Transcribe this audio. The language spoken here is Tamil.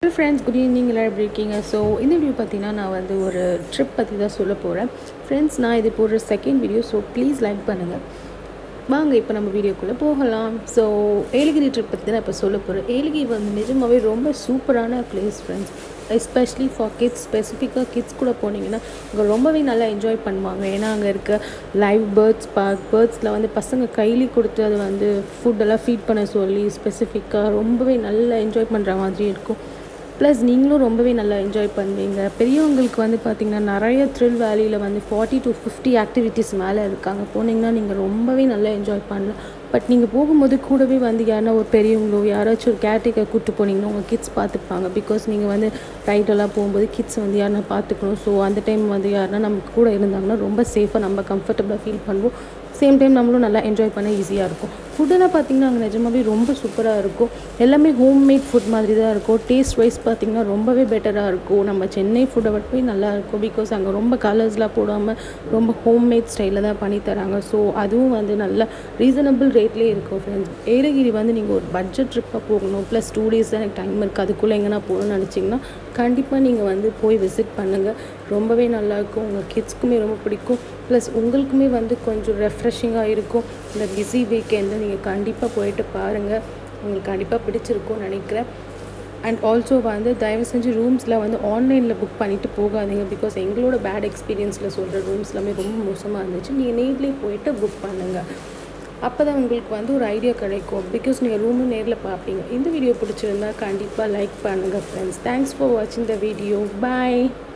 ஃப்ரெண்ட்ஸ் குட் ஈவினிங் எல்லோரும் எப்படி இருக்கீங்க ஸோ இந்த வீடியோ பார்த்தீங்கன்னா நான் வந்து ஒரு ட்ரிப் பற்றி தான் சொல்ல போகிறேன் ஃப்ரெண்ட்ஸ் நான் இது போடுற second video so please like பண்ணுங்கள் வாங்க இப்போ நம்ம வீடியோக்குள்ளே போகலாம் ஸோ ஏலகிரி ட்ரிப் பற்றி தான் இப்போ சொல்ல போகிறேன் ஏலகிரி வந்து நிஜமாகவே ரொம்ப சூப்பரான place friends especially for kids ஸ்பெசிஃபிக்காக கிட்ஸ் கூட போனீங்கன்னா அங்கே ரொம்பவே நல்லா என்ஜாய் பண்ணுவாங்க ஏன்னா அங்கே இருக்க லைவ் பேர்ட்ஸ் பார்க் பேர்ட்ஸில் வந்து பசங்க கைலி கொடுத்து அது வந்து ஃபுட்டெல்லாம் ஃபீட் பண்ண சொல்லி ஸ்பெசிஃபிக்காக ரொம்பவே நல்லா என்ஜாய் பண்ணுற மாதிரி இருக்கும் ப்ளஸ் நீங்களும் ரொம்பவே நல்லா என்ஜாய் பண்ணுவீங்க பெரியவங்களுக்கு வந்து பார்த்திங்கன்னா நிறைய த்ரில் வேலியில் வந்து ஃபார்ட்டி டு ஃபிஃப்டி ஆக்டிவிட்டீஸ் மேலே இருக்காங்க போனீங்கன்னா நீங்கள் ரொம்பவே நல்லா என்ஜாய் பண்ணலாம் பட் நீங்கள் போகும்போது கூடவே வந்து யாருன்னா ஒரு பெரியவங்களோ யாராச்சும் ஒரு கேர்டேக்கர் கூப்பிட்டு போனீங்கன்னா உங்கள் கிட்ஸ் பார்த்துப்பாங்க பிகாஸ் நீங்கள் வந்து ரைடெல்லாம் போகும்போது கிட்ஸ் வந்து யாருன்னா பார்த்துக்கணும் ஸோ அந்த டைம் வந்து யாருன்னா நமக்கு கூட இருந்தாங்கன்னா ரொம்ப சேஃபாக நம்ம கம்ஃபர்டபுளாக ஃபீல் பண்ணுவோம் சேம் டைம் நம்மளும் நல்லா என்ஜாய் பண்ண ஈஸியாக இருக்கும் ஃபுட்டெல்லாம் பார்த்திங்கன்னா அங்கே நிஜமாவே ரொம்ப சூப்பராக இருக்கும் எல்லாமே ஹோம்மேட் ஃபுட் மாதிரி தான் இருக்கும் டேஸ்ட் வைஸ் பார்த்திங்கன்னா ரொம்பவே பெட்டராக இருக்கும் நம்ம சென்னை ஃபுட்டை விட்டு நல்லா இருக்கும் பிகாஸ் அங்கே ரொம்ப கலர்ஸ்லாம் போடாமல் ரொம்ப ஹோம்மேட் ஸ்டைலில் தான் பண்ணி தராங்க ஸோ அதுவும் வந்து நல்ல ரீசனபிள் ரேட்லேயே இருக்கும் ஃப்ரெண்ட்ஸ் ஏலகிரி வந்து நீங்கள் ஒரு பட்ஜெட் ட்ரிப்பாக போகணும் ப்ளஸ் டூ டேஸ் எனக்கு டைம் இருக்குது அதுக்குள்ளே எங்கன்னா போகணும்னு நினச்சிங்கன்னா கண்டிப்பாக நீங்கள் வந்து போய் விசிட் பண்ணுங்கள் ரொம்பவே நல்லாயிருக்கும் உங்கள் கிட்ஸ்க்குமே ரொம்ப பிடிக்கும் ப்ளஸ் உங்களுக்குமே வந்து கொஞ்சம் ரெஃப்ரெஷிங்காக இருக்கும் இந்த பிஸி வீக்கெண்டு நீங்கள் கண்டிப்பாக போயிட்டு பாருங்கள் உங்களுக்கு கண்டிப்பாக பிடிச்சிருக்கும்னு நினைக்கிறேன் அண்ட் ஆல்சோ வந்து தயவு செஞ்சு ரூம்ஸில் வந்து ஆன்லைனில் புக் பண்ணிவிட்டு போகாதீங்க பிகாஸ் எங்களோட பேட் எக்ஸ்பீரியன்ஸில் சொல்கிற ரூம்ஸ் எல்லாமே ரொம்ப மோசமாக இருந்துச்சு நீங்கள் நேர்லேயே போயிட்டு புக் பண்ணுங்கள் அப்போ தான் உங்களுக்கு வந்து ஒரு ஐடியா கிடைக்கும் பிகாஸ் நீங்கள் ரூமும் நேரில் பார்ப்பீங்க இந்த வீடியோ பிடிச்சிருந்தா கண்டிப்பாக லைக் பண்ணுங்கள் ஃப்ரெண்ட்ஸ் தேங்க்ஸ் ஃபார் வாட்சிங் த வீடியோ பாய்